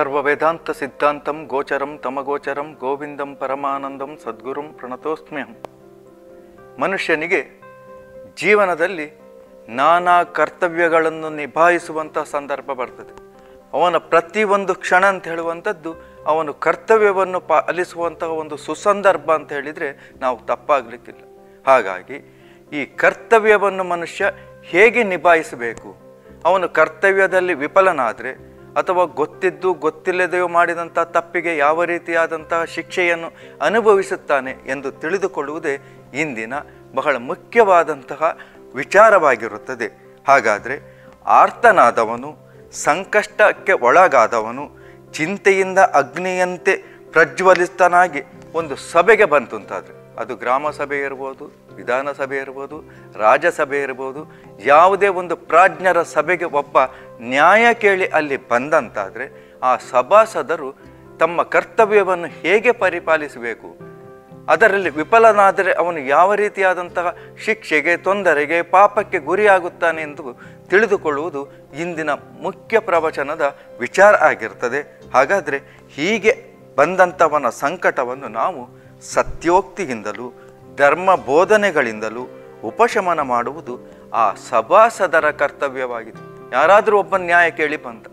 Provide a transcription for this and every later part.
ಸರ್ವ ವೇದಾಂತ ಸಿದ್ಧಾಂತಂ ಗೋಚರಂ ತಮಗೋಚರಂ ಗೋವಿಂದಂ ಪರಮಾನಂದಂ ಸದ್ಗುರುಂ ಪ್ರಣತೋಸ್ಮ್ಯಹಂ ಮನುಷ್ಯನಿಗೆ ಜೀವನದಲ್ಲಿ ನಾನಾ ಕರ್ತವ್ಯಗಳನ್ನು ನಿಭಾಯಿಸುವಂಥ ಸಂದರ್ಭ ಬರ್ತದೆ ಅವನ ಪ್ರತಿಯೊಂದು ಕ್ಷಣ ಅಂತ ಹೇಳುವಂಥದ್ದು ಅವನು ಕರ್ತವ್ಯವನ್ನು ಪಾಲಿಸುವಂತಹ ಒಂದು ಸುಸಂದರ್ಭ ಅಂತ ಹೇಳಿದರೆ ನಾವು ತಪ್ಪಾಗಲಿಕ್ಕಿಲ್ಲ ಹಾಗಾಗಿ ಈ ಕರ್ತವ್ಯವನ್ನು ಮನುಷ್ಯ ಹೇಗೆ ನಿಭಾಯಿಸಬೇಕು ಅವನು ಕರ್ತವ್ಯದಲ್ಲಿ ವಿಫಲನಾದರೆ ಅಥವಾ ಗೊತ್ತಿದ್ದು ಗೊತ್ತಿಲ್ಲದೆಯೋ ಮಾಡಿದಂಥ ತಪ್ಪಿಗೆ ಯಾವ ರೀತಿಯಾದಂತಹ ಶಿಕ್ಷೆಯನ್ನು ಅನುಭವಿಸುತ್ತಾನೆ ಎಂದು ತಿಳಿದುಕೊಳ್ಳುವುದೇ ಇಂದಿನ ಬಹಳ ಮುಖ್ಯವಾದಂತಹ ವಿಚಾರವಾಗಿರುತ್ತದೆ ಹಾಗಾದರೆ ಆರ್ತನಾದವನು ಸಂಕಷ್ಟಕ್ಕೆ ಒಳಗಾದವನು ಚಿಂತೆಯಿಂದ ಅಗ್ನಿಯಂತೆ ಪ್ರಜ್ವಲಿತನಾಗಿ ಒಂದು ಸಭೆಗೆ ಬಂತು ಅಂತಾದರೆ ಅದು ಗ್ರಾಮ ಸಭೆ ಇರ್ಬೋದು ವಿಧಾನಸಭೆ ಇರ್ಬೋದು ರಾಜ್ಯಸಭೆ ಇರ್ಬೋದು ಯಾವುದೇ ಒಂದು ಪ್ರಾಜ್ಞರ ಸಭೆಗೆ ಒಬ್ಬ ನ್ಯಾಯ ಕೇಳಿ ಅಲ್ಲಿ ಬಂದಂತಾದರೆ ಆ ಸಭಾಸದರು ತಮ್ಮ ಕರ್ತವ್ಯವನ್ನು ಹೇಗೆ ಪರಿಪಾಲಿಸಬೇಕು ಅದರಲ್ಲಿ ವಿಫಲನಾದರೆ ಅವನು ಯಾವ ರೀತಿಯಾದಂತಹ ಶಿಕ್ಷೆಗೆ ತೊಂದರೆಗೆ ಪಾಪಕ್ಕೆ ಗುರಿಯಾಗುತ್ತಾನೆ ಎಂದು ತಿಳಿದುಕೊಳ್ಳುವುದು ಇಂದಿನ ಮುಖ್ಯ ಪ್ರವಚನದ ವಿಚಾರ ಆಗಿರ್ತದೆ ಹಾಗಾದರೆ ಹೀಗೆ ಬಂದಂಥವನ ಸಂಕಟವನ್ನು ನಾವು ಸತ್ಯೋಕ್ತಿಯಿಂದಲೂ ಧರ್ಮ ಬೋಧನೆಗಳಿಂದಲೂ ಉಪಶಮನ ಮಾಡುವುದು ಆ ಸಭಾಸದರ ಕರ್ತವ್ಯವಾಗಿದೆ ಯಾರಾದರೂ ಒಬ್ಬ ನ್ಯಾಯ ಕೇಳಿ ಬಂದ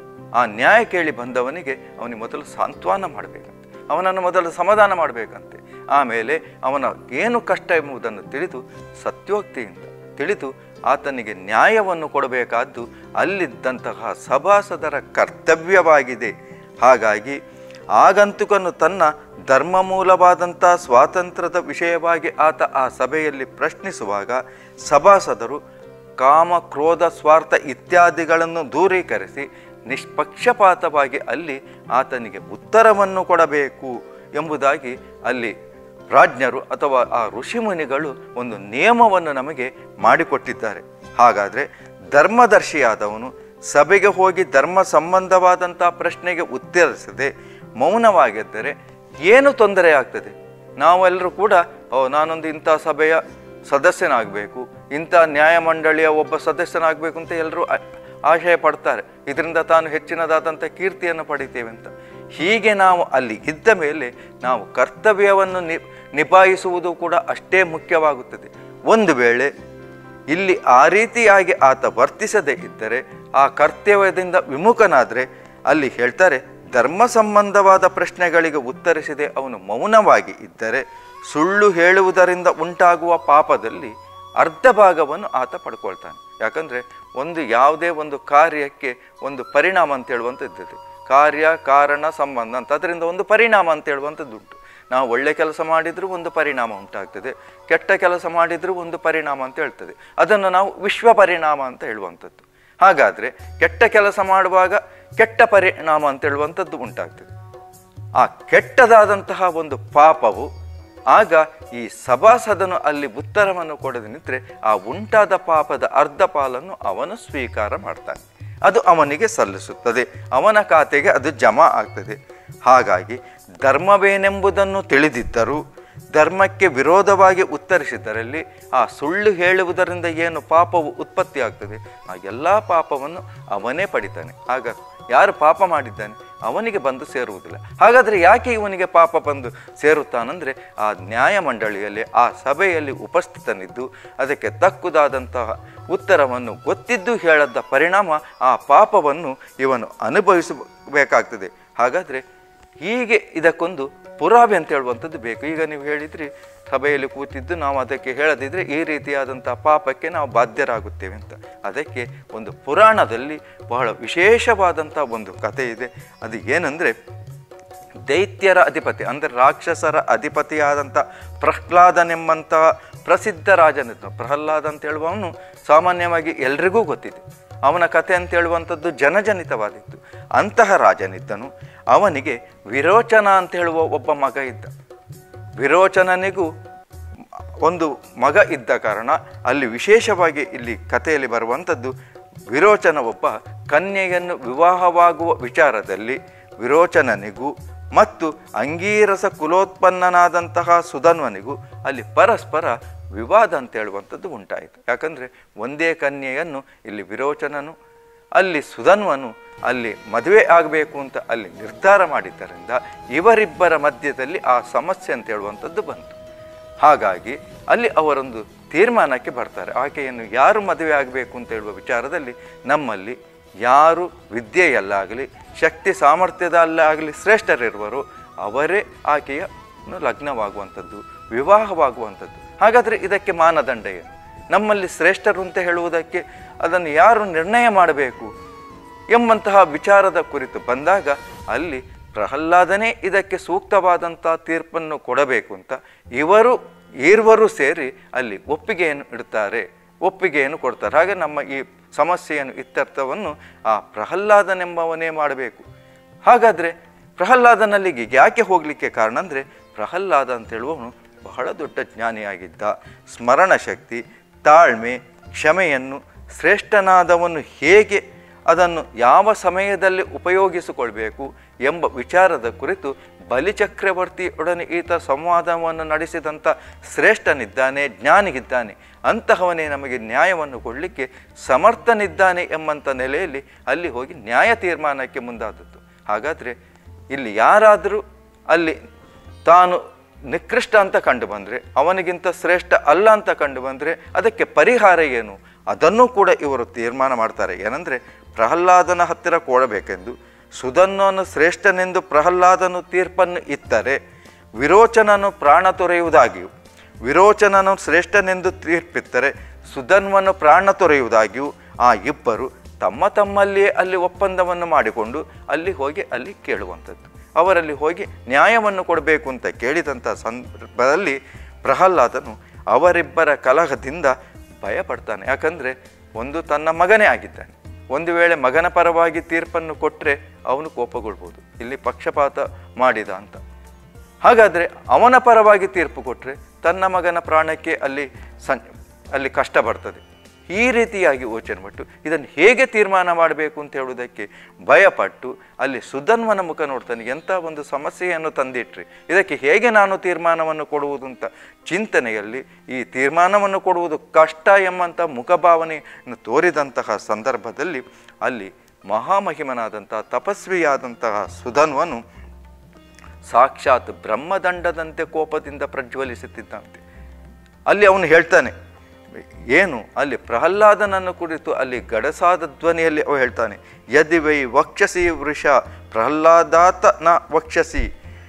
ಆ ನ್ಯಾಯ ಕೇಳಿ ಬಂದವನಿಗೆ ಅವನಿಗೆ ಮೊದಲು ಸಾಂತ್ವನ ಮಾಡಬೇಕಂತೆ ಅವನನ್ನು ಮೊದಲು ಸಮಾಧಾನ ಮಾಡಬೇಕಂತೆ ಆಮೇಲೆ ಅವನ ಏನು ಕಷ್ಟ ಎಂಬುದನ್ನು ತಿಳಿದು ಸತ್ಯೋಕ್ತಿಯಿಂದ ತಿಳಿದು ಆತನಿಗೆ ನ್ಯಾಯವನ್ನು ಕೊಡಬೇಕಾದ್ದು ಅಲ್ಲಿದ್ದಂತಹ ಸಭಾಸದರ ಕರ್ತವ್ಯವಾಗಿದೆ ಹಾಗಾಗಿ ಆಗಂತುಕನು ತನ್ನ ಧರ್ಮ ಮೂಲವಾದಂಥ ಸ್ವಾತಂತ್ರ್ಯದ ವಿಷಯವಾಗಿ ಆತ ಆ ಸಭೆಯಲ್ಲಿ ಪ್ರಶ್ನಿಸುವಾಗ ಸಭಾಸದರು ಕಾಮ ಕ್ರೋಧ ಸ್ವಾರ್ಥ ಇತ್ಯಾದಿಗಳನ್ನು ದೂರೀಕರಿಸಿ ನಿಷ್ಪಕ್ಷಪಾತವಾಗಿ ಅಲ್ಲಿ ಆತನಿಗೆ ಉತ್ತರವನ್ನು ಕೊಡಬೇಕು ಎಂಬುದಾಗಿ ಅಲ್ಲಿ ರಾಜ್ಞರು ಅಥವಾ ಆ ಋಷಿಮುನಿಗಳು ಒಂದು ನಿಯಮವನ್ನು ನಮಗೆ ಮಾಡಿಕೊಟ್ಟಿದ್ದಾರೆ ಹಾಗಾದರೆ ಧರ್ಮದರ್ಶಿಯಾದವನು ಸಭೆಗೆ ಹೋಗಿ ಧರ್ಮ ಸಂಬಂಧವಾದಂಥ ಪ್ರಶ್ನೆಗೆ ಉತ್ತರಿಸದೆ ಮೌನವಾಗಿದ್ದರೆ ಏನು ತೊಂದರೆ ಆಗ್ತದೆ ನಾವೆಲ್ಲರೂ ಕೂಡ ಓ ನಾನೊಂದು ಇಂಥ ಸಭೆಯ ಸದಸ್ಯನಾಗಬೇಕು ಇಂಥ ನ್ಯಾಯಮಂಡಳಿಯ ಒಬ್ಬ ಸದಸ್ಯನಾಗಬೇಕು ಅಂತ ಎಲ್ಲರೂ ಆಶಯ ಪಡ್ತಾರೆ ಇದರಿಂದ ತಾನು ಹೆಚ್ಚಿನದಾದಂಥ ಕೀರ್ತಿಯನ್ನು ಪಡಿತೇವೆ ಅಂತ ಹೀಗೆ ನಾವು ಅಲ್ಲಿ ಇದ್ದ ಮೇಲೆ ನಾವು ಕರ್ತವ್ಯವನ್ನು ನಿ ನಿಭಾಯಿಸುವುದು ಕೂಡ ಅಷ್ಟೇ ಮುಖ್ಯವಾಗುತ್ತದೆ ಒಂದು ವೇಳೆ ಇಲ್ಲಿ ಆ ರೀತಿಯಾಗಿ ಆತ ವರ್ತಿಸದೇ ಇದ್ದರೆ ಆ ಕರ್ತವ್ಯದಿಂದ ವಿಮುಖನಾದರೆ ಅಲ್ಲಿ ಹೇಳ್ತಾರೆ ಧರ್ಮ ಸಂಬಂಧವಾದ ಪ್ರಶ್ನೆಗಳಿಗೆ ಉತ್ತರಿಸದೆ ಅವನು ಮೌನವಾಗಿ ಇದ್ದರೆ ಸುಳ್ಳು ಹೇಳುವುದರಿಂದ ಉಂಟಾಗುವ ಪಾಪದಲ್ಲಿ ಅರ್ಧ ಭಾಗವನ್ನು ಆತ ಪಡ್ಕೊಳ್ತಾನೆ ಯಾಕಂದರೆ ಒಂದು ಯಾವುದೇ ಒಂದು ಕಾರ್ಯಕ್ಕೆ ಒಂದು ಪರಿಣಾಮ ಅಂತ ಹೇಳುವಂಥದ್ದು ಕಾರ್ಯ ಕಾರಣ ಸಂಬಂಧ ಅಂತ ಅದರಿಂದ ಒಂದು ಪರಿಣಾಮ ಅಂತ ಹೇಳುವಂಥದ್ದು ಉಂಟು ನಾವು ಒಳ್ಳೆ ಕೆಲಸ ಮಾಡಿದರೂ ಒಂದು ಪರಿಣಾಮ ಉಂಟಾಗ್ತದೆ ಕೆಟ್ಟ ಕೆಲಸ ಮಾಡಿದರೂ ಒಂದು ಪರಿಣಾಮ ಅಂತ ಹೇಳ್ತದೆ ಅದನ್ನು ನಾವು ವಿಶ್ವ ಪರಿಣಾಮ ಅಂತ ಹೇಳುವಂಥದ್ದು ಹಾಗಾದರೆ ಕೆಟ್ಟ ಕೆಲಸ ಮಾಡುವಾಗ ಕೆಟ್ಟ ಪರಿಣಾಮ ಅಂತ ಹೇಳುವಂಥದ್ದು ಉಂಟಾಗ್ತದೆ ಆ ಕೆಟ್ಟದಾದಂತಹ ಒಂದು ಪಾಪವು ಆಗ ಈ ಸಭಾಸದನು ಅಲ್ಲಿ ಉತ್ತರವನ್ನು ಕೊಡದೆ ನಿಂತರೆ ಆ ಉಂಟಾದ ಪಾಪದ ಅರ್ಧ ಪಾಲನ್ನು ಅವನು ಸ್ವೀಕಾರ ಮಾಡ್ತಾನೆ ಅದು ಅವನಿಗೆ ಸಲ್ಲಿಸುತ್ತದೆ ಅವನ ಖಾತೆಗೆ ಅದು ಜಮಾ ಆಗ್ತದೆ ಹಾಗಾಗಿ ಧರ್ಮವೇನೆಂಬುದನ್ನು ತಿಳಿದಿದ್ದರೂ ಧರ್ಮಕ್ಕೆ ವಿರೋಧವಾಗಿ ಉತ್ತರಿಸಿದರಲ್ಲಿ ಆ ಸುಳ್ಳು ಹೇಳುವುದರಿಂದ ಏನು ಪಾಪವು ಉತ್ಪತ್ತಿ ಆಗ್ತದೆ ಆ ಎಲ್ಲ ಪಾಪವನ್ನು ಅವನೇ ಪಡಿತಾನೆ ಆಗ ಯಾರು ಪಾಪ ಮಾಡಿದ್ದಾನೆ ಅವನಿಗೆ ಬಂದು ಸೇರುವುದಿಲ್ಲ ಹಾಗಾದರೆ ಯಾಕೆ ಇವನಿಗೆ ಪಾಪ ಬಂದು ಸೇರುತ್ತಾನಂದರೆ ಆ ನ್ಯಾಯಮಂಡಳಿಯಲ್ಲಿ ಆ ಸಭೆಯಲ್ಲಿ ಉಪಸ್ಥಿತನಿದ್ದು ಅದಕ್ಕೆ ತಕ್ಕುದಾದಂತಹ ಉತ್ತರವನ್ನು ಗೊತ್ತಿದ್ದು ಹೇಳದ ಪರಿಣಾಮ ಆ ಪಾಪವನ್ನು ಇವನು ಅನುಭವಿಸಬೇಕಾಗ್ತದೆ ಹಾಗಾದರೆ ಹೀಗೆ ಇದಕ್ಕೊಂದು ಪುರಾವೆ ಅಂತ ಹೇಳುವಂಥದ್ದು ಬೇಕು ಈಗ ನೀವು ಹೇಳಿದ್ರಿ ಸಭೆಯಲ್ಲಿ ಕೂತಿದ್ದು ನಾವು ಅದಕ್ಕೆ ಹೇಳದಿದ್ದರೆ ಈ ರೀತಿಯಾದಂಥ ಪಾಪಕ್ಕೆ ನಾವು ಬಾಧ್ಯರಾಗುತ್ತೇವೆ ಅಂತ ಅದಕ್ಕೆ ಒಂದು ಪುರಾಣದಲ್ಲಿ ಬಹಳ ವಿಶೇಷವಾದಂಥ ಒಂದು ಕಥೆ ಇದೆ ಅದು ಏನಂದರೆ ದೈತ್ಯರ ಅಧಿಪತಿ ಅಂದರೆ ರಾಕ್ಷಸರ ಅಧಿಪತಿಯಾದಂಥ ಪ್ರಹ್ಲಾದನೆಂಬಂಥ ಪ್ರಸಿದ್ಧ ರಾಜನಿದ್ದ ಪ್ರಹ್ಲಾದ ಅಂತ ಹೇಳುವವನು ಸಾಮಾನ್ಯವಾಗಿ ಎಲ್ರಿಗೂ ಗೊತ್ತಿದೆ ಅವನ ಕಥೆ ಅಂತ ಹೇಳುವಂಥದ್ದು ಜನಜನಿತವಾದಿತ್ತು ಅಂತಹ ರಾಜನಿದ್ದನು ಅವನಿಗೆ ವಿರೋಚನ ಅಂತ ಹೇಳುವ ಒಬ್ಬ ಮಗ ಇದ್ದ ವಿರೋಚನನಿಗೂ ಒಂದು ಮಗ ಇದ್ದ ಕಾರಣ ಅಲ್ಲಿ ವಿಶೇಷವಾಗಿ ಇಲ್ಲಿ ಕಥೆಯಲ್ಲಿ ಬರುವಂಥದ್ದು ವಿರೋಚನ ಒಬ್ಬ ಕನ್ಯೆಯನ್ನು ವಿವಾಹವಾಗುವ ವಿಚಾರದಲ್ಲಿ ವಿರೋಚನನಿಗೂ ಮತ್ತು ಅಂಗೀರಸ ಕುಲೋತ್ಪನ್ನನಾದಂತಹ ಸುಧನ್ವನಿಗೂ ಅಲ್ಲಿ ಪರಸ್ಪರ ವಿವಾದ ಅಂತ ಹೇಳುವಂಥದ್ದು ಉಂಟಾಯಿತು ಯಾಕಂದರೆ ಒಂದೇ ಕನ್ಯೆಯನ್ನು ಇಲ್ಲಿ ವಿರೋಚನನು ಅಲ್ಲಿ ಸುಧನ್ವನು ಅಲ್ಲಿ ಮದುವೆ ಆಗಬೇಕು ಅಂತ ಅಲ್ಲಿ ನಿರ್ಧಾರ ಮಾಡಿದ್ದರಿಂದ ಇವರಿಬ್ಬರ ಮಧ್ಯದಲ್ಲಿ ಆ ಸಮಸ್ಯೆ ಅಂತ ಹೇಳುವಂಥದ್ದು ಬಂತು ಹಾಗಾಗಿ ಅಲ್ಲಿ ಅವರೊಂದು ತೀರ್ಮಾನಕ್ಕೆ ಬರ್ತಾರೆ ಆಕೆಯನ್ನು ಯಾರು ಮದುವೆ ಆಗಬೇಕು ಅಂತ ಹೇಳುವ ವಿಚಾರದಲ್ಲಿ ನಮ್ಮಲ್ಲಿ ಯಾರು ವಿದ್ಯೆಯಲ್ಲಾಗಲಿ ಶಕ್ತಿ ಸಾಮರ್ಥ್ಯದಲ್ಲಾಗಲಿ ಶ್ರೇಷ್ಠರಿರುವರೋ ಅವರೇ ಆಕೆಯ ಲಗ್ನವಾಗುವಂಥದ್ದು ವಿವಾಹವಾಗುವಂಥದ್ದು ಹಾಗಾದರೆ ಇದಕ್ಕೆ ಮಾನದಂಡ ಏನು ನಮ್ಮಲ್ಲಿ ಶ್ರೇಷ್ಠರು ಅಂತ ಹೇಳುವುದಕ್ಕೆ ಅದನ್ನು ಯಾರು ನಿರ್ಣಯ ಮಾಡಬೇಕು ಎಂಬಂತಹ ವಿಚಾರದ ಕುರಿತು ಬಂದಾಗ ಅಲ್ಲಿ ಪ್ರಹ್ಲಾದನೇ ಇದಕ್ಕೆ ಸೂಕ್ತವಾದಂಥ ತೀರ್ಪನ್ನು ಕೊಡಬೇಕು ಅಂತ ಇವರು ಇರುವರು ಸೇರಿ ಅಲ್ಲಿ ಒಪ್ಪಿಗೆಯನ್ನು ಇಡ್ತಾರೆ ಒಪ್ಪಿಗೆಯನ್ನು ಕೊಡ್ತಾರೆ ಹಾಗೆ ನಮ್ಮ ಈ ಸಮಸ್ಯೆಯನ್ನು ಇತ್ಯರ್ಥವನ್ನು ಆ ಪ್ರಹ್ಲಾದನೆಂಬವನೇ ಮಾಡಬೇಕು ಹಾಗಾದರೆ ಪ್ರಹ್ಲಾದನಲ್ಲಿಗೆ ಯಾಕೆ ಹೋಗಲಿಕ್ಕೆ ಕಾರಣ ಅಂದರೆ ಪ್ರಹ್ಲಾದ ಅಂತ ಹೇಳುವವನು ಬಹಳ ದೊಡ್ಡ ಜ್ಞಾನಿಯಾಗಿದ್ದ ಸ್ಮರಣ ಶಕ್ತಿ ತಾಳ್ಮೆ ಕ್ಷಮೆಯನ್ನು ಶ್ರೇಷ್ಠನಾದವನು ಹೇಗೆ ಅದನ್ನು ಯಾವ ಸಮಯದಲ್ಲಿ ಉಪಯೋಗಿಸಿಕೊಳ್ಬೇಕು ಎಂಬ ವಿಚಾರದ ಕುರಿತು ಬಲಿಚಕ್ರವರ್ತಿಯೊಡನೆ ಈತ ಸಂವಾದವನ್ನು ನಡೆಸಿದಂಥ ಶ್ರೇಷ್ಠನಿದ್ದಾನೆ ಜ್ಞಾನಿಗಿದ್ದಾನೆ ಅಂತಹವನೇ ನಮಗೆ ನ್ಯಾಯವನ್ನು ಕೊಡಲಿಕ್ಕೆ ಸಮರ್ಥನಿದ್ದಾನೆ ಎಂಬಂಥ ನೆಲೆಯಲ್ಲಿ ಅಲ್ಲಿ ಹೋಗಿ ನ್ಯಾಯ ತೀರ್ಮಾನಕ್ಕೆ ಮುಂದಾದದ್ದು ಹಾಗಾದರೆ ಇಲ್ಲಿ ಯಾರಾದರೂ ಅಲ್ಲಿ ತಾನು ನಿಕೃಷ್ಟ ಅಂತ ಕಂಡು ಬಂದರೆ ಅವನಿಗಿಂತ ಶ್ರೇಷ್ಠ ಅಲ್ಲ ಅಂತ ಕಂಡು ಬಂದರೆ ಅದಕ್ಕೆ ಪರಿಹಾರ ಏನು ಅದನ್ನು ಕೂಡ ಇವರು ತೀರ್ಮಾನ ಮಾಡ್ತಾರೆ ಏನಂದರೆ ಪ್ರಹ್ಲಾದನ ಹತ್ತಿರ ಕೊಡಬೇಕೆಂದು ಸುಧನ್ವನು ಶ್ರೇಷ್ಠನೆಂದು ಪ್ರಹ್ಲಾದನು ತೀರ್ಪನ್ನು ಇತ್ತರೆ ವಿರೋಚನನು ಪ್ರಾಣ ತೊರೆಯುವುದಾಗಿಯೂ ವಿರೋಚನನು ಶ್ರೇಷ್ಠನೆಂದು ತೀರ್ಪಿತ್ತರೆ ಸುಧನ್ವನು ಪ್ರಾಣ ತೊರೆಯುವುದಾಗಿಯೂ ಆ ಇಬ್ಬರು ತಮ್ಮ ತಮ್ಮಲ್ಲಿಯೇ ಅಲ್ಲಿ ಒಪ್ಪಂದವನ್ನು ಮಾಡಿಕೊಂಡು ಅಲ್ಲಿ ಹೋಗಿ ಅಲ್ಲಿ ಕೇಳುವಂಥದ್ದು ಅವರಲ್ಲಿ ಹೋಗಿ ನ್ಯಾಯವನ್ನು ಕೊಡಬೇಕು ಅಂತ ಕೇಳಿದಂಥ ಸಂದರ್ಭದಲ್ಲಿ ಪ್ರಹ್ಲಾದನು ಅವರಿಬ್ಬರ ಕಲಹದಿಂದ ಭಯಪಡ್ತಾನೆ ಯಾಕಂದರೆ ಒಂದು ತನ್ನ ಮಗನೇ ಆಗಿದ್ದಾನೆ ಒಂದು ವೇಳೆ ಮಗನ ಪರವಾಗಿ ತೀರ್ಪನ್ನು ಕೊಟ್ಟರೆ ಅವನು ಕೋಪಗೊಳ್ಬೋದು ಇಲ್ಲಿ ಪಕ್ಷಪಾತ ಮಾಡಿದ ಅಂತ ಹಾಗಾದರೆ ಅವನ ಪರವಾಗಿ ತೀರ್ಪು ಕೊಟ್ಟರೆ ತನ್ನ ಮಗನ ಪ್ರಾಣಕ್ಕೆ ಅಲ್ಲಿ ಸಂ ಅಲ್ಲಿ ಕಷ್ಟ ಬರ್ತದೆ ಈ ರೀತಿಯಾಗಿ ಯೋಚನೆ ಪಟ್ಟು ಇದನ್ನು ಹೇಗೆ ತೀರ್ಮಾನ ಮಾಡಬೇಕು ಅಂತ ಹೇಳುವುದಕ್ಕೆ ಭಯಪಟ್ಟು ಅಲ್ಲಿ ಸುಧನ್ವನ ಮುಖ ನೋಡ್ತಾನೆ ಎಂಥ ಒಂದು ಸಮಸ್ಯೆಯನ್ನು ತಂದಿಟ್ರಿ ಇದಕ್ಕೆ ಹೇಗೆ ನಾನು ತೀರ್ಮಾನವನ್ನು ಕೊಡುವುದು ಅಂತ ಚಿಂತನೆಯಲ್ಲಿ ಈ ತೀರ್ಮಾನವನ್ನು ಕೊಡುವುದು ಕಷ್ಟ ಎಂಬಂಥ ಮುಖಭಾವನೆಯನ್ನು ತೋರಿದಂತಹ ಸಂದರ್ಭದಲ್ಲಿ ಅಲ್ಲಿ ಮಹಾಮಹಿಮನಾದಂತಹ ತಪಸ್ವಿಯಾದಂತಹ ಸುಧನ್ವನು ಸಾಕ್ಷಾತ್ ಬ್ರಹ್ಮದಂಡದಂತೆ ಕೋಪದಿಂದ ಪ್ರಜ್ವಲಿಸುತ್ತಿದ್ದಂತೆ ಅಲ್ಲಿ ಅವನು ಹೇಳ್ತಾನೆ ಏನು ಅಲ್ಲಿ ಪ್ರಹ್ಲಾದನನ್ನು ಕುರಿತು ಅಲ್ಲಿ ಗಡಸಾದ ಧ್ವನಿಯಲ್ಲಿ ಅವ ಹೇಳ್ತಾನೆ ಯದಿ ವೈ ವಕ್ಷಸಿ ವೃಷ ಪ್ರಹ್ಲಾದಾತ ನ ವಕ್ಷಸಿ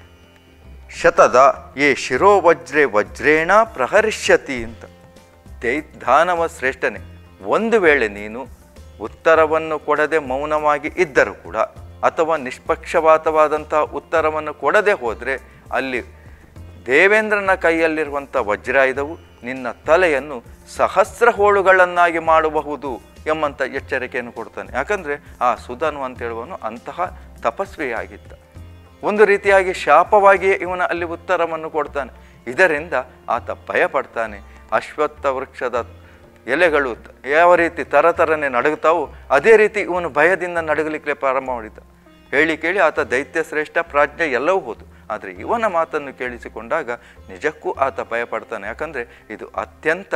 ಶತದ ಏ ಶಿರೋವಜ್ರೆ ವಜ್ರೇಣ ಪ್ರಹರಿಷ್ಯತಿ ಅಂತ ದೈ ದಾನವ ಶ್ರೇಷ್ಠನೇ ಒಂದು ವೇಳೆ ನೀನು ಉತ್ತರವನ್ನು ಕೊಡದೆ ಮೌನವಾಗಿ ಇದ್ದರೂ ಕೂಡ ಅಥವಾ ನಿಷ್ಪಕ್ಷಪಾತವಾದಂಥ ಉತ್ತರವನ್ನು ಕೊಡದೆ ಹೋದರೆ ಅಲ್ಲಿ ದೇವೇಂದ್ರನ ಕೈಯಲ್ಲಿರುವಂಥ ವಜ್ರಾಯುಧವು ನಿನ್ನ ತಲೆಯನ್ನು ಸಹಸ್ರ ಹೋಳುಗಳನ್ನಾಗಿ ಮಾಡಬಹುದು ಎಂಬಂಥ ಎಚ್ಚರಿಕೆಯನ್ನು ಕೊಡ್ತಾನೆ ಯಾಕಂದರೆ ಆ ಸುಧನು ಅಂತ ಹೇಳುವನು ಅಂತಹ ತಪಸ್ವಿಯಾಗಿದ್ದ ಒಂದು ರೀತಿಯಾಗಿ ಶಾಪವಾಗಿಯೇ ಇವನ ಅಲ್ಲಿ ಉತ್ತರವನ್ನು ಕೊಡ್ತಾನೆ ಇದರಿಂದ ಆತ ಭಯಪಡ್ತಾನೆ ಅಶ್ವತ್ಥ ವೃಕ್ಷದ ಎಲೆಗಳು ತ- ಯಾವ ರೀತಿ ತರತರನೆ ನಡುಗುತ್ತಾವೋ ಅದೇ ರೀತಿ ಇವನು ಭಯದಿಂದ ನಡುಗಲಿಕ್ಕೆ ಪ್ರಾರಂಭ ಮಾಡಿದ್ದ ಹೇಳಿ ಕೇಳಿ ಆತ ದೈತ್ಯ ಶ್ರೇಷ್ಠ ಪ್ರಾಜ್ಞೆ ಎಲ್ಲವೂ ಹೋದು ಆದರೆ ಇವನ ಮಾತನ್ನು ಕೇಳಿಸಿಕೊಂಡಾಗ ನಿಜಕ್ಕೂ ಆತ ಭಯಪಡ್ತಾನೆ ಯಾಕಂದರೆ ಇದು ಅತ್ಯಂತ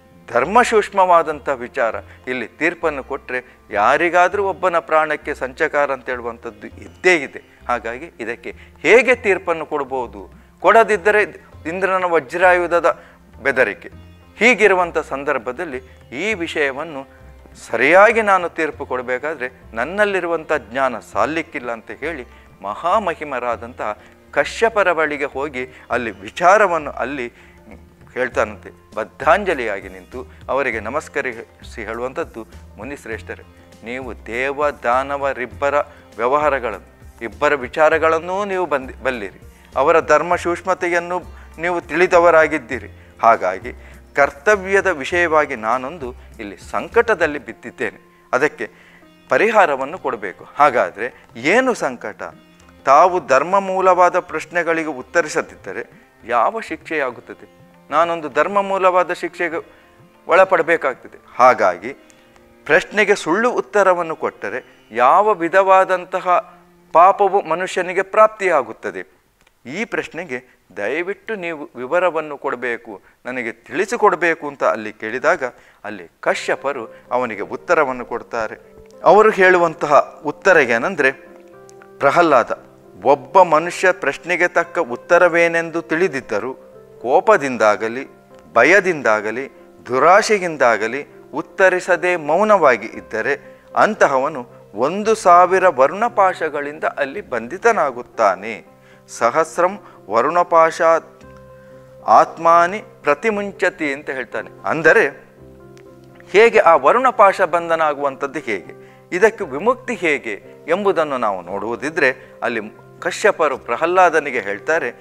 ಧರ್ಮಸೂಕ್ಷ್ಮವಾದಂಥ ವಿಚಾರ ಇಲ್ಲಿ ತೀರ್ಪನ್ನು ಕೊಟ್ಟರೆ ಯಾರಿಗಾದರೂ ಒಬ್ಬನ ಪ್ರಾಣಕ್ಕೆ ಸಂಚಕಾರ ಅಂತ ಹೇಳುವಂಥದ್ದು ಇದ್ದೇ ಇದೆ ಹಾಗಾಗಿ ಇದಕ್ಕೆ ಹೇಗೆ ತೀರ್ಪನ್ನು ಕೊಡ್ಬೋದು ಕೊಡದಿದ್ದರೆ ಇಂದ್ರನ ವಜ್ರಾಯುಧದ ಬೆದರಿಕೆ ಹೀಗಿರುವಂಥ ಸಂದರ್ಭದಲ್ಲಿ ಈ ವಿಷಯವನ್ನು ಸರಿಯಾಗಿ ನಾನು ತೀರ್ಪು ಕೊಡಬೇಕಾದ್ರೆ ನನ್ನಲ್ಲಿರುವಂಥ ಜ್ಞಾನ ಸಾಲಿಕ್ಕಿಲ್ಲ ಅಂತ ಹೇಳಿ ಮಹಾಮಹಿಮರಾದಂತಹ ಕಶ್ಯಪರ ಬಳಿಗೆ ಹೋಗಿ ಅಲ್ಲಿ ವಿಚಾರವನ್ನು ಅಲ್ಲಿ ಹೇಳ್ತಾನಂತೆ ಬದ್ಧಾಂಜಲಿಯಾಗಿ ನಿಂತು ಅವರಿಗೆ ನಮಸ್ಕರಿಸಿ ಹೇಳುವಂಥದ್ದು ಮುನಿಶ್ರೇಷ್ಠರೇ ನೀವು ದೇವ ದಾನವರಿಬ್ಬರ ವ್ಯವಹಾರಗಳನ್ನು ಇಬ್ಬರ ವಿಚಾರಗಳನ್ನೂ ನೀವು ಬಂದಿ ಬಲ್ಲಿರಿ ಅವರ ಧರ್ಮ ಸೂಕ್ಷ್ಮತೆಯನ್ನು ನೀವು ತಿಳಿದವರಾಗಿದ್ದೀರಿ ಹಾಗಾಗಿ ಕರ್ತವ್ಯದ ವಿಷಯವಾಗಿ ನಾನೊಂದು ಇಲ್ಲಿ ಸಂಕಟದಲ್ಲಿ ಬಿದ್ದಿದ್ದೇನೆ ಅದಕ್ಕೆ ಪರಿಹಾರವನ್ನು ಕೊಡಬೇಕು ಹಾಗಾದರೆ ಏನು ಸಂಕಟ ತಾವು ಧರ್ಮ ಮೂಲವಾದ ಪ್ರಶ್ನೆಗಳಿಗೆ ಉತ್ತರಿಸದಿದ್ದರೆ ಯಾವ ಶಿಕ್ಷೆಯಾಗುತ್ತದೆ ನಾನೊಂದು ಧರ್ಮ ಮೂಲವಾದ ಶಿಕ್ಷೆಗೆ ಒಳಪಡಬೇಕಾಗ್ತದೆ ಹಾಗಾಗಿ ಪ್ರಶ್ನೆಗೆ ಸುಳ್ಳು ಉತ್ತರವನ್ನು ಕೊಟ್ಟರೆ ಯಾವ ವಿಧವಾದಂತಹ ಪಾಪವು ಮನುಷ್ಯನಿಗೆ ಪ್ರಾಪ್ತಿಯಾಗುತ್ತದೆ ಈ ಪ್ರಶ್ನೆಗೆ ದಯವಿಟ್ಟು ನೀವು ವಿವರವನ್ನು ಕೊಡಬೇಕು ನನಗೆ ತಿಳಿಸಿಕೊಡಬೇಕು ಅಂತ ಅಲ್ಲಿ ಕೇಳಿದಾಗ ಅಲ್ಲಿ ಕಶ್ಯಪರು ಅವನಿಗೆ ಉತ್ತರವನ್ನು ಕೊಡ್ತಾರೆ ಅವರು ಹೇಳುವಂತಹ ಉತ್ತರ ಏನಂದರೆ ಪ್ರಹ್ಲಾದ ಒಬ್ಬ ಮನುಷ್ಯ ಪ್ರಶ್ನೆಗೆ ತಕ್ಕ ಉತ್ತರವೇನೆಂದು ತಿಳಿದಿದ್ದರೂ ಕೋಪದಿಂದಾಗಲಿ ಭಯದಿಂದಾಗಲಿ ದುರಾಶೆಯಿಂದಾಗಲಿ ಉತ್ತರಿಸದೆ ಮೌನವಾಗಿ ಇದ್ದರೆ ಅಂತಹವನು ಒಂದು ಸಾವಿರ ವರ್ಣಪಾಶಗಳಿಂದ ಅಲ್ಲಿ ಬಂಧಿತನಾಗುತ್ತಾನೆ ಸಹಸ್ರಂ ವರುಣಪಾಶ ಆತ್ಮಾನಿ ಪ್ರತಿಮುಂಚತಿ ಅಂತ ಹೇಳ್ತಾನೆ ಅಂದರೆ ಹೇಗೆ ಆ ವರುಣಪಾಶ ಬಂಧನ ಆಗುವಂಥದ್ದು ಹೇಗೆ ಇದಕ್ಕೆ ವಿಮುಕ್ತಿ ಹೇಗೆ ಎಂಬುದನ್ನು ನಾವು ನೋಡುವುದಿದ್ರೆ ಅಲ್ಲಿ ಕಶ್ಯಪರು ಪ್ರಹ್ಲಾದನಿಗೆ ಹೇಳ್ತಾರೆ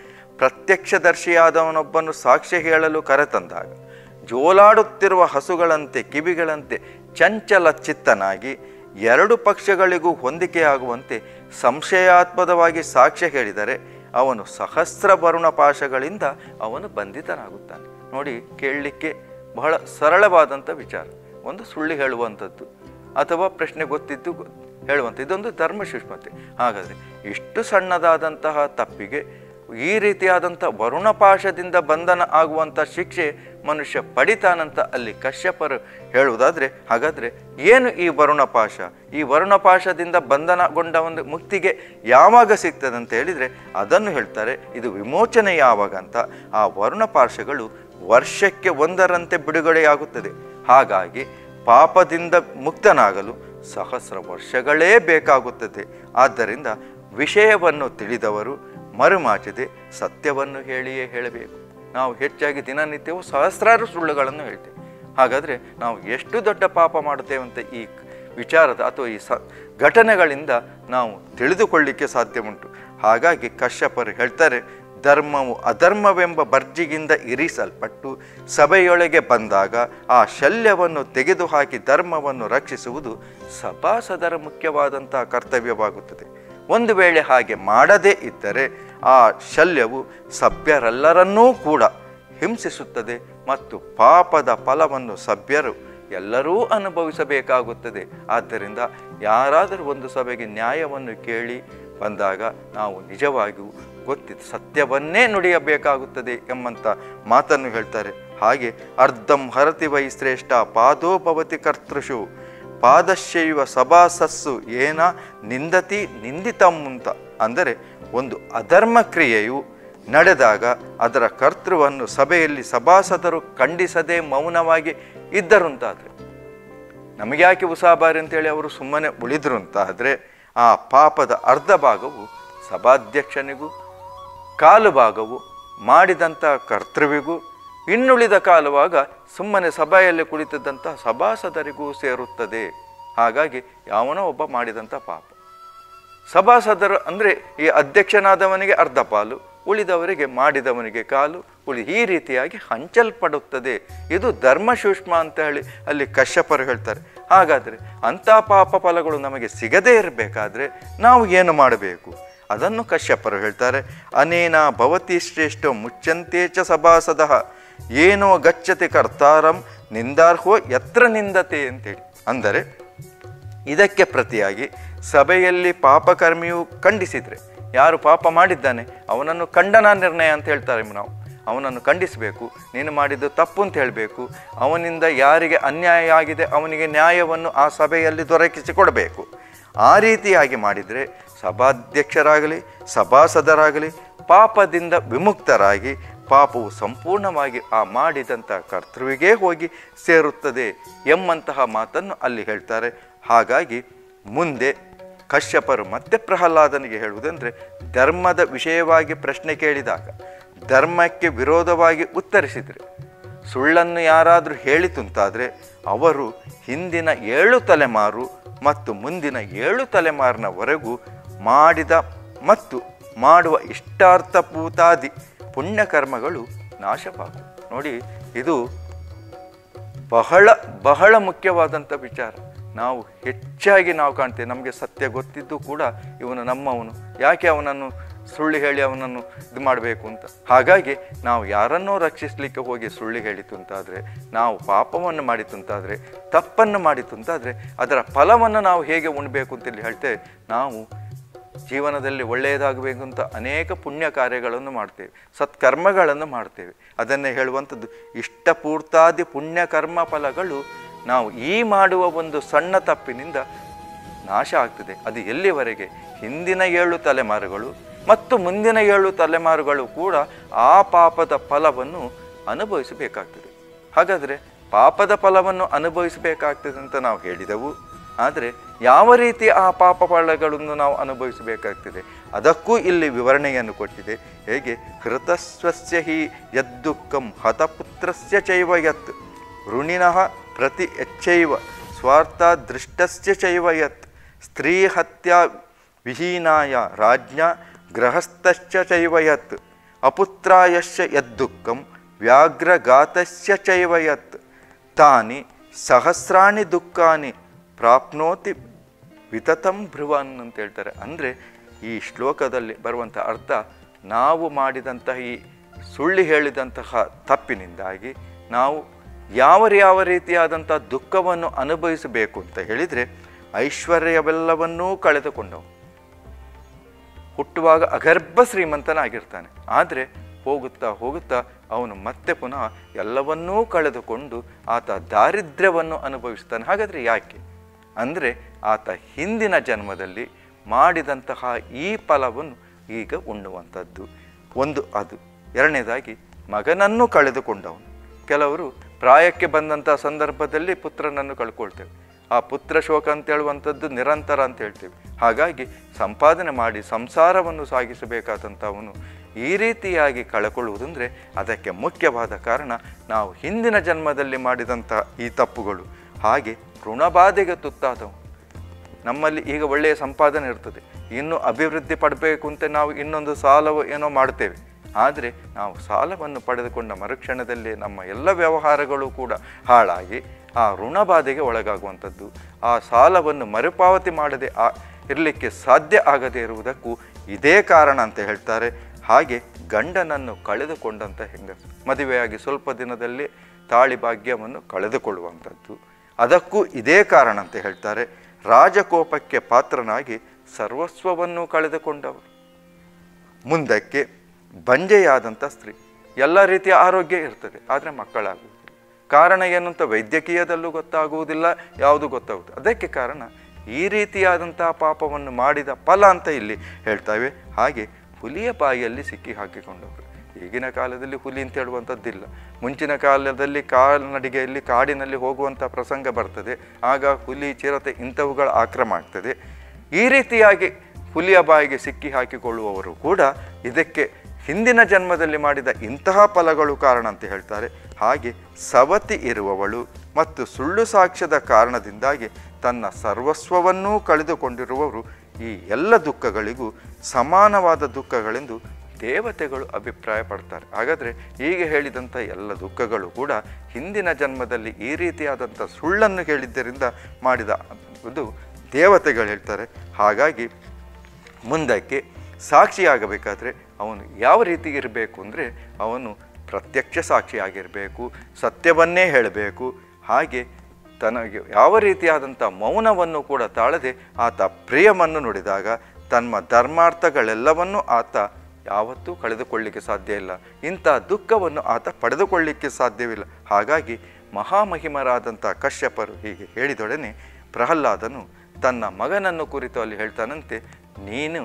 ಪ್ರತ್ಯಕ್ಷದರ್ಶಿಯಾದವನೊಬ್ಬನು ಸಾಕ್ಷ್ಯ ಹೇಳಲು ಕರೆತಂದಾಗ ಜೋಲಾಡುತ್ತಿರುವ ಹಸುಗಳಂತೆ ಕಿವಿಗಳಂತೆ ಚಂಚಲ ಚಿತ್ತನಾಗಿ ಎರಡು ಪಕ್ಷಗಳಿಗೂ ಹೊಂದಿಕೆಯಾಗುವಂತೆ ಸಂಶಯಾತ್ಮದವಾಗಿ ಸಾಕ್ಷ್ಯ ಹೇಳಿದರೆ ಅವನು ಸಹಸ್ರ ವರುಣಪಾಶಗಳಿಂದ ಅವನು ಬಂಧಿತನಾಗುತ್ತಾನೆ ನೋಡಿ ಕೇಳಲಿಕ್ಕೆ ಬಹಳ ಸರಳವಾದಂಥ ವಿಚಾರ ಒಂದು ಸುಳ್ಳು ಹೇಳುವಂಥದ್ದು ಅಥವಾ ಪ್ರಶ್ನೆ ಗೊತ್ತಿದ್ದು ಗೊ- ಹೇಳುವಂಥ ಇದೊಂದು ಧರ್ಮ ಸೂಕ್ಷ್ಮತೆ ಹಾಗಾದರೆ ಇಷ್ಟು ಸಣ್ಣದಾದಂತಹ ತಪ್ಪಿಗೆ ಈ ರೀತಿಯಾದಂಥ ವರುಣಪಾಶದಿಂದ ಬಂಧನ ಆಗುವಂಥ ಶಿಕ್ಷೆ ಮನುಷ್ಯ ಪಡಿತಾನಂತ ಅಲ್ಲಿ ಕಶ್ಯಪರು ಹೇಳುವುದಾದರೆ ಹಾಗಾದರೆ ಏನು ಈ ವರುಣಪಾಶ ಈ ವರುಣಪಾಶದಿಂದ ಬಂಧನಗೊಂಡ ಒಂದು ಮುಕ್ತಿಗೆ ಯಾವಾಗ ಸಿಗ್ತದೆ ಅಂತ ಹೇಳಿದರೆ ಅದನ್ನು ಹೇಳ್ತಾರೆ ಇದು ವಿಮೋಚನೆ ಯಾವಾಗ ಅಂತ ಆ ವರುಣಪಾಶಗಳು ವರ್ಷಕ್ಕೆ ಒಂದರಂತೆ ಬಿಡುಗಡೆಯಾಗುತ್ತದೆ ಹಾಗಾಗಿ ಪಾಪದಿಂದ ಮುಕ್ತನಾಗಲು ಸಹಸ್ರ ವರ್ಷಗಳೇ ಬೇಕಾಗುತ್ತದೆ ಆದ್ದರಿಂದ ವಿಷಯವನ್ನು ತಿಳಿದವರು ಮರುಮಾಚದೆ ಸತ್ಯವನ್ನು ಹೇಳಿಯೇ ಹೇಳಬೇಕು ನಾವು ಹೆಚ್ಚಾಗಿ ದಿನನಿತ್ಯವೂ ಸಹಸ್ರಾರು ಸುಳ್ಳುಗಳನ್ನು ಹೇಳ್ತೇವೆ ಹಾಗಾದರೆ ನಾವು ಎಷ್ಟು ದೊಡ್ಡ ಪಾಪ ಮಾಡುತ್ತೇವೆ ಅಂತ ಈ ವಿಚಾರದ ಅಥವಾ ಈ ಸ ಘಟನೆಗಳಿಂದ ನಾವು ತಿಳಿದುಕೊಳ್ಳಿಕ್ಕೆ ಸಾಧ್ಯ ಉಂಟು ಹಾಗಾಗಿ ಕಶ್ಯಪರು ಹೇಳ್ತಾರೆ ಧರ್ಮವು ಅಧರ್ಮವೆಂಬ ಬರ್ಜಿಗಿಂದ ಇರಿಸಲ್ಪಟ್ಟು ಸಭೆಯೊಳಗೆ ಬಂದಾಗ ಆ ಶಲ್ಯವನ್ನು ತೆಗೆದುಹಾಕಿ ಧರ್ಮವನ್ನು ರಕ್ಷಿಸುವುದು ಸಭಾಸದರ ಮುಖ್ಯವಾದಂತಹ ಕರ್ತವ್ಯವಾಗುತ್ತದೆ ಒಂದು ವೇಳೆ ಹಾಗೆ ಮಾಡದೇ ಇದ್ದರೆ ಆ ಶಲ್ಯವು ಸಭ್ಯರೆಲ್ಲರನ್ನೂ ಕೂಡ ಹಿಂಸಿಸುತ್ತದೆ ಮತ್ತು ಪಾಪದ ಫಲವನ್ನು ಸಭ್ಯರು ಎಲ್ಲರೂ ಅನುಭವಿಸಬೇಕಾಗುತ್ತದೆ ಆದ್ದರಿಂದ ಯಾರಾದರೂ ಒಂದು ಸಭೆಗೆ ನ್ಯಾಯವನ್ನು ಕೇಳಿ ಬಂದಾಗ ನಾವು ನಿಜವಾಗಿಯೂ ಗೊತ್ತಿದ್ದು ಸತ್ಯವನ್ನೇ ನುಡಿಯಬೇಕಾಗುತ್ತದೆ ಎಂಬಂಥ ಮಾತನ್ನು ಹೇಳ್ತಾರೆ ಹಾಗೆ ಅರ್ಧಂ ಹರತಿ ವೈ ಶ್ರೇಷ್ಠ ಪಾದೋ ಭವತಿ ಕರ್ತೃಷು ಪಾದಶೈವ ಸಭಾಸಸ್ಸು ಏನ ನಿಂದತಿ ನಿಂದಿತಂ ಅಂತ ಅಂದರೆ ಒಂದು ಅಧರ್ಮ ಕ್ರಿಯೆಯು ನಡೆದಾಗ ಅದರ ಕರ್ತೃವನ್ನು ಸಭೆಯಲ್ಲಿ ಸಭಾಸದರು ಖಂಡಿಸದೆ ಮೌನವಾಗಿ ಇದ್ದರು ಅಂತಾದರೆ ನಮಗೆ ಯಾಕೆ ಉಸಾಬಾರಿ ಅಂತೇಳಿ ಅವರು ಸುಮ್ಮನೆ ಉಳಿದ್ರು ಅಂತಾದರೆ ಆ ಪಾಪದ ಅರ್ಧ ಭಾಗವು ಸಭಾಧ್ಯಕ್ಷನಿಗೂ ಕಾಲು ಭಾಗವು ಮಾಡಿದಂಥ ಕರ್ತೃವಿಗೂ ಇನ್ನುಳಿದ ಕಾಲುವಾಗ ಸುಮ್ಮನೆ ಸಭೆಯಲ್ಲಿ ಕುಳಿತಿದ್ದಂಥ ಸಭಾಸದರಿಗೂ ಸೇರುತ್ತದೆ ಹಾಗಾಗಿ ಯಾವನೋ ಒಬ್ಬ ಮಾಡಿದಂಥ ಪಾಪ ಸಭಾಸದರು ಅಂದರೆ ಈ ಅಧ್ಯಕ್ಷನಾದವನಿಗೆ ಅರ್ಧ ಪಾಲು ಉಳಿದವರಿಗೆ ಮಾಡಿದವನಿಗೆ ಕಾಲು ಉಳಿ ಈ ರೀತಿಯಾಗಿ ಹಂಚಲ್ಪಡುತ್ತದೆ ಇದು ಧರ್ಮ ಸೂಕ್ಷ್ಮ ಅಂತ ಹೇಳಿ ಅಲ್ಲಿ ಕಶ್ಯಪರು ಹೇಳ್ತಾರೆ ಹಾಗಾದರೆ ಅಂಥ ಪಾಪ ಫಲಗಳು ನಮಗೆ ಸಿಗದೇ ಇರಬೇಕಾದ್ರೆ ನಾವು ಏನು ಮಾಡಬೇಕು ಅದನ್ನು ಕಶ್ಯಪರು ಹೇಳ್ತಾರೆ ಅನೇನ ಭವತಿ ಶ್ರೇಷ್ಠ ಮುಚ್ಚಂತೆ ಚ ಸಭಾಸದ ಏನೋ ಗಚ್ಚತೆ ಕರ್ತಾರಂ ನಿಂದಾರ್ಹೋ ಯತ್ರ ನಿಂದತೆ ಅಂತೇಳಿ ಅಂದರೆ ಇದಕ್ಕೆ ಪ್ರತಿಯಾಗಿ ಸಭೆಯಲ್ಲಿ ಪಾಪಕರ್ಮಿಯು ಖಂಡಿಸಿದರೆ ಯಾರು ಪಾಪ ಮಾಡಿದ್ದಾನೆ ಅವನನ್ನು ಖಂಡನ ನಿರ್ಣಯ ಅಂತ ಹೇಳ್ತಾರೆ ನಾವು ಅವನನ್ನು ಖಂಡಿಸಬೇಕು ನೀನು ಮಾಡಿದ್ದು ತಪ್ಪು ಅಂತ ಹೇಳಬೇಕು ಅವನಿಂದ ಯಾರಿಗೆ ಅನ್ಯಾಯ ಆಗಿದೆ ಅವನಿಗೆ ನ್ಯಾಯವನ್ನು ಆ ಸಭೆಯಲ್ಲಿ ದೊರಕಿಸಿಕೊಡಬೇಕು ಆ ರೀತಿಯಾಗಿ ಮಾಡಿದರೆ ಸಭಾಧ್ಯಕ್ಷರಾಗಲಿ ಸಭಾಸದರಾಗಲಿ ಪಾಪದಿಂದ ವಿಮುಕ್ತರಾಗಿ ಪಾಪವು ಸಂಪೂರ್ಣವಾಗಿ ಆ ಮಾಡಿದಂಥ ಕರ್ತೃವಿಗೇ ಹೋಗಿ ಸೇರುತ್ತದೆ ಎಂಬಂತಹ ಮಾತನ್ನು ಅಲ್ಲಿ ಹೇಳ್ತಾರೆ ಹಾಗಾಗಿ ಮುಂದೆ ಕಶ್ಯಪರು ಮತ್ತೆ ಪ್ರಹ್ಲಾದನಿಗೆ ಹೇಳುವುದೆಂದರೆ ಧರ್ಮದ ವಿಷಯವಾಗಿ ಪ್ರಶ್ನೆ ಕೇಳಿದಾಗ ಧರ್ಮಕ್ಕೆ ವಿರೋಧವಾಗಿ ಉತ್ತರಿಸಿದರೆ ಸುಳ್ಳನ್ನು ಯಾರಾದರೂ ಹೇಳಿತುಂತಾದರೆ ಅವರು ಹಿಂದಿನ ಏಳು ತಲೆಮಾರು ಮತ್ತು ಮುಂದಿನ ಏಳು ತಲೆಮಾರಿನವರೆಗೂ ಮಾಡಿದ ಮತ್ತು ಮಾಡುವ ಇಷ್ಟಾರ್ಥಪೂತಾದಿ ಪುಣ್ಯಕರ್ಮಗಳು ನಾಶವಾಗು ನೋಡಿ ಇದು ಬಹಳ ಬಹಳ ಮುಖ್ಯವಾದಂಥ ವಿಚಾರ ನಾವು ಹೆಚ್ಚಾಗಿ ನಾವು ಕಾಣ್ತೇವೆ ನಮಗೆ ಸತ್ಯ ಗೊತ್ತಿದ್ದು ಕೂಡ ಇವನು ನಮ್ಮವನು ಯಾಕೆ ಅವನನ್ನು ಸುಳ್ಳು ಹೇಳಿ ಅವನನ್ನು ಇದು ಮಾಡಬೇಕು ಅಂತ ಹಾಗಾಗಿ ನಾವು ಯಾರನ್ನೋ ರಕ್ಷಿಸಲಿಕ್ಕೆ ಹೋಗಿ ಸುಳ್ಳು ಹೇಳಿತು ಅಂತಾದರೆ ನಾವು ಪಾಪವನ್ನು ಮಾಡಿತು ಅಂತಾದರೆ ತಪ್ಪನ್ನು ಮಾಡಿತು ಅಂತಾದರೆ ಅದರ ಫಲವನ್ನು ನಾವು ಹೇಗೆ ಉಣ್ಬೇಕು ಅಂತೇಳಿ ಹೇಳ್ತೇವೆ ನಾವು ಜೀವನದಲ್ಲಿ ಒಳ್ಳೆಯದಾಗಬೇಕು ಅಂತ ಅನೇಕ ಪುಣ್ಯ ಕಾರ್ಯಗಳನ್ನು ಮಾಡ್ತೇವೆ ಸತ್ಕರ್ಮಗಳನ್ನು ಮಾಡ್ತೇವೆ ಅದನ್ನೇ ಹೇಳುವಂಥದ್ದು ಇಷ್ಟಪೂರ್ತಾದಿ ಪುಣ್ಯ ಕರ್ಮ ಫಲಗಳು ನಾವು ಈ ಮಾಡುವ ಒಂದು ಸಣ್ಣ ತಪ್ಪಿನಿಂದ ನಾಶ ಆಗ್ತದೆ ಅದು ಎಲ್ಲಿವರೆಗೆ ಹಿಂದಿನ ಏಳು ತಲೆಮಾರುಗಳು ಮತ್ತು ಮುಂದಿನ ಏಳು ತಲೆಮಾರುಗಳು ಕೂಡ ಆ ಪಾಪದ ಫಲವನ್ನು ಅನುಭವಿಸಬೇಕಾಗ್ತದೆ ಹಾಗಾದರೆ ಪಾಪದ ಫಲವನ್ನು ಅನುಭವಿಸಬೇಕಾಗ್ತದೆ ಅಂತ ನಾವು ಹೇಳಿದೆವು ಆದರೆ ಯಾವ ರೀತಿ ಆ ಪಾಪ ಫಲಗಳನ್ನು ನಾವು ಅನುಭವಿಸಬೇಕಾಗ್ತದೆ ಅದಕ್ಕೂ ಇಲ್ಲಿ ವಿವರಣೆಯನ್ನು ಕೊಟ್ಟಿದೆ ಹೇಗೆ ಹೃತಸ್ವಸ್ಯ ಹಿ ಯದ್ದುಃಖಂ ಹತಪುತ್ರಸ್ಯ ಚೈವ ಯತ್ ಋಣಿನಃ ಪ್ರತಿ ಎಚ್ಚೈವ ಸ್ವಾರ್ಥ ದೃಷ್ಟಸ್ಯ ಚೈವ ಯತ್ ಸ್ತ್ರೀ ಹತ್ಯಾ ವಿಹೀನಾಯ ರಾಜ್ಞ ಗೃಹಸ್ಥಶ್ಚ ಚೈವ ಯತ್ ಅಪುತ್ರಾಯಶ್ಚ ಯದ್ದುಃಖಂ ವ್ಯಾಘ್ರಘಾತಸ್ಯ ಚೈವ ಯತ್ ತಾನಿ ಸಹಸ್ರಾಣಿ ದುಃಖಾನಿ ಪ್ರಾಪ್ನೋತಿ ವಿತತಂ ಭ್ರುವನ್ ಅಂತ ಹೇಳ್ತಾರೆ ಅಂದರೆ ಈ ಶ್ಲೋಕದಲ್ಲಿ ಬರುವಂಥ ಅರ್ಥ ನಾವು ಮಾಡಿದಂತಹ ಈ ಸುಳ್ಳು ಹೇಳಿದಂತಹ ತಪ್ಪಿನಿಂದಾಗಿ ನಾವು ಯಾವ ಯಾವ ರೀತಿಯಾದಂಥ ದುಃಖವನ್ನು ಅನುಭವಿಸಬೇಕು ಅಂತ ಹೇಳಿದರೆ ಐಶ್ವರ್ಯವೆಲ್ಲವನ್ನೂ ಕಳೆದುಕೊಂಡವು ಹುಟ್ಟುವಾಗ ಅಗರ್ಭ ಶ್ರೀಮಂತನಾಗಿರ್ತಾನೆ ಆದರೆ ಹೋಗುತ್ತಾ ಹೋಗುತ್ತಾ ಅವನು ಮತ್ತೆ ಪುನಃ ಎಲ್ಲವನ್ನೂ ಕಳೆದುಕೊಂಡು ಆತ ದಾರಿದ್ರ್ಯವನ್ನು ಅನುಭವಿಸ್ತಾನೆ ಹಾಗಾದರೆ ಯಾಕೆ ಅಂದರೆ ಆತ ಹಿಂದಿನ ಜನ್ಮದಲ್ಲಿ ಮಾಡಿದಂತಹ ಈ ಫಲವನ್ನು ಈಗ ಉಣ್ಣುವಂಥದ್ದು ಒಂದು ಅದು ಎರಡನೇದಾಗಿ ಮಗನನ್ನು ಕಳೆದುಕೊಂಡವನು ಕೆಲವರು ಪ್ರಾಯಕ್ಕೆ ಬಂದಂಥ ಸಂದರ್ಭದಲ್ಲಿ ಪುತ್ರನನ್ನು ಕಳ್ಕೊಳ್ತೇವೆ ಆ ಪುತ್ರ ಶೋಕ ಅಂತ ಹೇಳುವಂಥದ್ದು ನಿರಂತರ ಅಂತ ಹೇಳ್ತೇವೆ ಹಾಗಾಗಿ ಸಂಪಾದನೆ ಮಾಡಿ ಸಂಸಾರವನ್ನು ಸಾಗಿಸಬೇಕಾದಂಥವನು ಈ ರೀತಿಯಾಗಿ ಕಳ್ಕೊಳ್ಳುವುದಂದರೆ ಅದಕ್ಕೆ ಮುಖ್ಯವಾದ ಕಾರಣ ನಾವು ಹಿಂದಿನ ಜನ್ಮದಲ್ಲಿ ಮಾಡಿದಂಥ ಈ ತಪ್ಪುಗಳು ಹಾಗೆ ಋಣಬಾಧೆಗೆ ತುತ್ತಾದವು ನಮ್ಮಲ್ಲಿ ಈಗ ಒಳ್ಳೆಯ ಸಂಪಾದನೆ ಇರ್ತದೆ ಇನ್ನು ಅಭಿವೃದ್ಧಿ ಪಡಬೇಕು ಅಂತ ನಾವು ಇನ್ನೊಂದು ಸಾಲವು ಏನೋ ಮಾಡ್ತೇವೆ ಆದರೆ ನಾವು ಸಾಲವನ್ನು ಪಡೆದುಕೊಂಡ ಮರುಕ್ಷಣದಲ್ಲಿ ನಮ್ಮ ಎಲ್ಲ ವ್ಯವಹಾರಗಳು ಕೂಡ ಹಾಳಾಗಿ ಆ ಋಣಬಾಧೆಗೆ ಒಳಗಾಗುವಂಥದ್ದು ಆ ಸಾಲವನ್ನು ಮರುಪಾವತಿ ಮಾಡದೆ ಆ ಇರಲಿಕ್ಕೆ ಸಾಧ್ಯ ಆಗದೇ ಇರುವುದಕ್ಕೂ ಇದೇ ಕಾರಣ ಅಂತ ಹೇಳ್ತಾರೆ ಹಾಗೆ ಗಂಡನನ್ನು ಕಳೆದುಕೊಂಡಂಥ ಹೆಂಗಸು ಮದುವೆಯಾಗಿ ಸ್ವಲ್ಪ ದಿನದಲ್ಲಿ ತಾಳಿ ಭಾಗ್ಯವನ್ನು ಕಳೆದುಕೊಳ್ಳುವಂಥದ್ದು ಅದಕ್ಕೂ ಇದೇ ಕಾರಣ ಅಂತ ಹೇಳ್ತಾರೆ ರಾಜಕೋಪಕ್ಕೆ ಪಾತ್ರನಾಗಿ ಸರ್ವಸ್ವವನ್ನು ಕಳೆದುಕೊಂಡವರು ಮುಂದಕ್ಕೆ ಬಂಜೆಯಾದಂಥ ಸ್ತ್ರೀ ಎಲ್ಲ ರೀತಿಯ ಆರೋಗ್ಯ ಇರ್ತದೆ ಆದರೆ ಮಕ್ಕಳಾಗುವುದಿಲ್ಲ ಕಾರಣ ಏನು ಅಂತ ವೈದ್ಯಕೀಯದಲ್ಲೂ ಗೊತ್ತಾಗುವುದಿಲ್ಲ ಯಾವುದು ಗೊತ್ತಾಗುವುದು ಅದಕ್ಕೆ ಕಾರಣ ಈ ರೀತಿಯಾದಂತಹ ಪಾಪವನ್ನು ಮಾಡಿದ ಫಲ ಅಂತ ಇಲ್ಲಿ ಹೇಳ್ತೇವೆ ಹಾಗೆ ಹುಲಿಯ ಬಾಯಿಯಲ್ಲಿ ಸಿಕ್ಕಿ ಹಾಕಿಕೊಂಡವರು ಈಗಿನ ಕಾಲದಲ್ಲಿ ಹುಲಿ ಅಂತ ಹೇಳುವಂಥದ್ದಿಲ್ಲ ಮುಂಚಿನ ಕಾಲದಲ್ಲಿ ಕಾಲ್ನಡಿಗೆಯಲ್ಲಿ ಕಾಡಿನಲ್ಲಿ ಹೋಗುವಂಥ ಪ್ರಸಂಗ ಬರ್ತದೆ ಆಗ ಹುಲಿ ಚಿರತೆ ಇಂಥವುಗಳ ಆಕ್ರಮ ಆಗ್ತದೆ ಈ ರೀತಿಯಾಗಿ ಹುಲಿಯ ಬಾಯಿಗೆ ಸಿಕ್ಕಿ ಹಾಕಿಕೊಳ್ಳುವವರು ಕೂಡ ಇದಕ್ಕೆ ಹಿಂದಿನ ಜನ್ಮದಲ್ಲಿ ಮಾಡಿದ ಇಂತಹ ಫಲಗಳು ಕಾರಣ ಅಂತ ಹೇಳ್ತಾರೆ ಹಾಗೆ ಸವತಿ ಇರುವವಳು ಮತ್ತು ಸುಳ್ಳು ಸಾಕ್ಷ್ಯದ ಕಾರಣದಿಂದಾಗಿ ತನ್ನ ಸರ್ವಸ್ವವನ್ನೂ ಕಳೆದುಕೊಂಡಿರುವವರು ಈ ಎಲ್ಲ ದುಃಖಗಳಿಗೂ ಸಮಾನವಾದ ದುಃಖಗಳೆಂದು ದೇವತೆಗಳು ಅಭಿಪ್ರಾಯ ಪಡ್ತಾರೆ ಹಾಗಾದರೆ ಈಗ ಹೇಳಿದಂಥ ಎಲ್ಲ ದುಃಖಗಳು ಕೂಡ ಹಿಂದಿನ ಜನ್ಮದಲ್ಲಿ ಈ ರೀತಿಯಾದಂಥ ಸುಳ್ಳನ್ನು ಹೇಳಿದ್ದರಿಂದ ಮಾಡಿದ ಇದು ದೇವತೆಗಳು ಹೇಳ್ತಾರೆ ಹಾಗಾಗಿ ಮುಂದಕ್ಕೆ ಸಾಕ್ಷಿಯಾಗಬೇಕಾದ್ರೆ ಅವನು ಯಾವ ರೀತಿ ಇರಬೇಕು ಅಂದರೆ ಅವನು ಪ್ರತ್ಯಕ್ಷ ಸಾಕ್ಷಿಯಾಗಿರಬೇಕು ಸತ್ಯವನ್ನೇ ಹೇಳಬೇಕು ಹಾಗೆ ತನಗೆ ಯಾವ ರೀತಿಯಾದಂಥ ಮೌನವನ್ನು ಕೂಡ ತಾಳದೆ ಆತ ಪ್ರಿಯವನ್ನು ನುಡಿದಾಗ ತನ್ನ ಧರ್ಮಾರ್ಥಗಳೆಲ್ಲವನ್ನೂ ಆತ ಯಾವತ್ತೂ ಕಳೆದುಕೊಳ್ಳಿಕ್ಕೆ ಸಾಧ್ಯ ಇಲ್ಲ ಇಂಥ ದುಃಖವನ್ನು ಆತ ಪಡೆದುಕೊಳ್ಳಿಕ್ಕೆ ಸಾಧ್ಯವಿಲ್ಲ ಹಾಗಾಗಿ ಮಹಾಮಹಿಮರಾದಂಥ ಕಶ್ಯಪರು ಹೀಗೆ ಹೇಳಿದೊಡನೆ ಪ್ರಹ್ಲಾದನು ತನ್ನ ಮಗನನ್ನು ಕುರಿತು ಅಲ್ಲಿ ಹೇಳ್ತಾನಂತೆ ನೀನು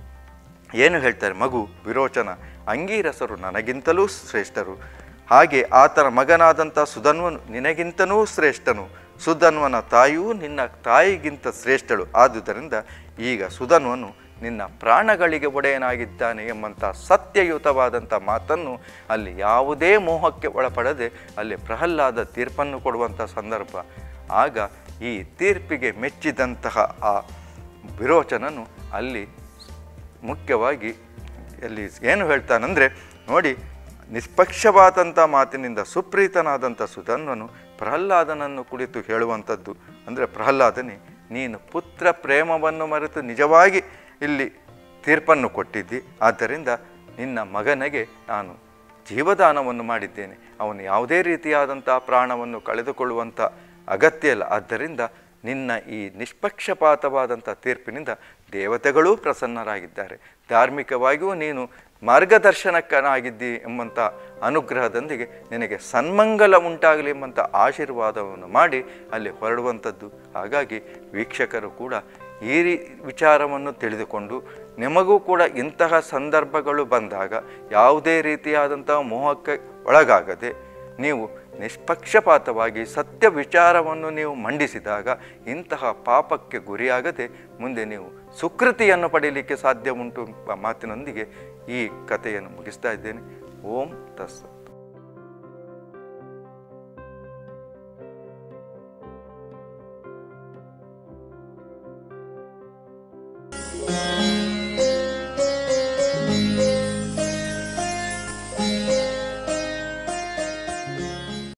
ಏನು ಹೇಳ್ತಾರೆ ಮಗು ವಿರೋಚನ ಅಂಗೀರಸರು ನನಗಿಂತಲೂ ಶ್ರೇಷ್ಠರು ಹಾಗೆ ಆತನ ಮಗನಾದಂಥ ಸುಧನ್ವನು ನಿನಗಿಂತನೂ ಶ್ರೇಷ್ಠನು ಸುಧನ್ವನ ತಾಯಿಯೂ ನಿನ್ನ ತಾಯಿಗಿಂತ ಶ್ರೇಷ್ಠಳು ಆದುದರಿಂದ ಈಗ ಸುಧನ್ವನು ನಿನ್ನ ಪ್ರಾಣಗಳಿಗೆ ಒಡೆಯನಾಗಿದ್ದಾನೆ ಎಂಬಂಥ ಸತ್ಯಯುತವಾದಂಥ ಮಾತನ್ನು ಅಲ್ಲಿ ಯಾವುದೇ ಮೋಹಕ್ಕೆ ಒಳಪಡದೆ ಅಲ್ಲಿ ಪ್ರಹ್ಲಾದ ತೀರ್ಪನ್ನು ಕೊಡುವಂಥ ಸಂದರ್ಭ ಆಗ ಈ ತೀರ್ಪಿಗೆ ಮೆಚ್ಚಿದಂತಹ ಆ ವಿರೋಚನನು ಅಲ್ಲಿ ಮುಖ್ಯವಾಗಿ ಅಲ್ಲಿ ಏನು ಹೇಳ್ತಾನಂದರೆ ನೋಡಿ ನಿಷ್ಪಕ್ಷವಾದಂಥ ಮಾತಿನಿಂದ ಸುಪ್ರೀತನಾದಂಥ ಸುಧನ್ವನು ಪ್ರಹ್ಲಾದನನ್ನು ಕುರಿತು ಹೇಳುವಂಥದ್ದು ಅಂದರೆ ಪ್ರಹ್ಲಾದನೇ ನೀನು ಪುತ್ರ ಪ್ರೇಮವನ್ನು ಮರೆತು ನಿಜವಾಗಿ ಇಲ್ಲಿ ತೀರ್ಪನ್ನು ಕೊಟ್ಟಿದ್ದಿ ಆದ್ದರಿಂದ ನಿನ್ನ ಮಗನಿಗೆ ನಾನು ಜೀವದಾನವನ್ನು ಮಾಡಿದ್ದೇನೆ ಅವನು ಯಾವುದೇ ರೀತಿಯಾದಂಥ ಪ್ರಾಣವನ್ನು ಕಳೆದುಕೊಳ್ಳುವಂಥ ಅಗತ್ಯ ಇಲ್ಲ ಆದ್ದರಿಂದ ನಿನ್ನ ಈ ನಿಷ್ಪಕ್ಷಪಾತವಾದಂಥ ತೀರ್ಪಿನಿಂದ ದೇವತೆಗಳೂ ಪ್ರಸನ್ನರಾಗಿದ್ದಾರೆ ಧಾರ್ಮಿಕವಾಗಿಯೂ ನೀನು ಮಾರ್ಗದರ್ಶನಕ್ಕನಾಗಿದ್ದಿ ಎಂಬಂಥ ಅನುಗ್ರಹದೊಂದಿಗೆ ನಿನಗೆ ಸನ್ಮಂಗಲ ಉಂಟಾಗಲಿ ಎಂಬಂಥ ಆಶೀರ್ವಾದವನ್ನು ಮಾಡಿ ಅಲ್ಲಿ ಹೊರಡುವಂಥದ್ದು ಹಾಗಾಗಿ ವೀಕ್ಷಕರು ಕೂಡ ಈ ರೀ ವಿಚಾರವನ್ನು ತಿಳಿದುಕೊಂಡು ನಿಮಗೂ ಕೂಡ ಇಂತಹ ಸಂದರ್ಭಗಳು ಬಂದಾಗ ಯಾವುದೇ ರೀತಿಯಾದಂತಹ ಮೋಹಕ್ಕೆ ಒಳಗಾಗದೆ ನೀವು ನಿಷ್ಪಕ್ಷಪಾತವಾಗಿ ಸತ್ಯ ವಿಚಾರವನ್ನು ನೀವು ಮಂಡಿಸಿದಾಗ ಇಂತಹ ಪಾಪಕ್ಕೆ ಗುರಿಯಾಗದೆ ಮುಂದೆ ನೀವು ಸುಕೃತಿಯನ್ನು ಪಡೀಲಿಕ್ಕೆ ಸಾಧ್ಯ ಉಂಟು ಎಂಬ ಮಾತಿನೊಂದಿಗೆ ಈ ಕಥೆಯನ್ನು ಮುಗಿಸ್ತಾ ಇದ್ದೇನೆ ಓಂ ತಸ್ಸ